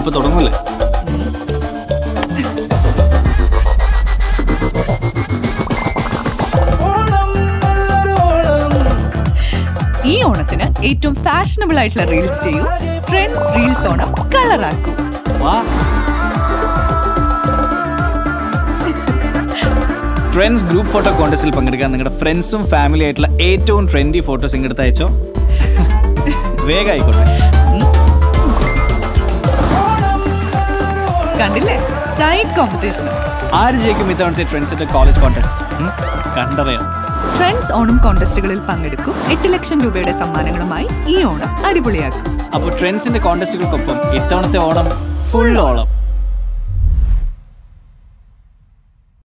ഇപ്പൊ തുടങ്ങൂലേ ഈ ഓണത്തിന് ഏറ്റവും ഫാഷനബിൾ ആയിട്ടുള്ള റീൽസ് ചെയ്യൂ ഫ്രണ്ട്സ് റീൽസ് ഓണം കളറാക്കൂ വാ ഫ്രണ്ട്സ് ഗ്രൂപ്പ് ഫോട്ടോ കോൺടെസ്റ്റിൽ പങ്കെടുക്കാൻ നിങ്ങളുടെ ഫ്രണ്ട്സും ഫാമിലി ആയിട്ടുള്ള ഏറ്റവും ട്രെൻഡി ഫോട്ടോസ് ഇങ്ങോട്ട് അയച്ചോ വേഗം ആയിക്കോട്ടെ കണ്ടില്ലേ ടൈറ്റ് കോമ്പറ്റീഷൻ ആര് ജയിക്കും ഇത്തവണത്തെ ട്രെൻഡ്സിന്റെ കോളേജ് കോൺടെസ്റ്റ് കണ്ടറിയാം ഫ്രണ്ട്സ് ഓണം കോൺടെസ്റ്റുകളിൽ പങ്കെടുക്കും എട്ട് ലക്ഷം രൂപയുടെ സമ്മാനങ്ങളുമായി ഈ ഓണം അടിപൊളിയാക്കും അപ്പോൾ ട്രെൻഡ്സിന്റെ കോൺടെസ്റ്റുകൾക്കൊപ്പം ഇത്തവണത്തെ ഓണം ഫുൾ ഓളം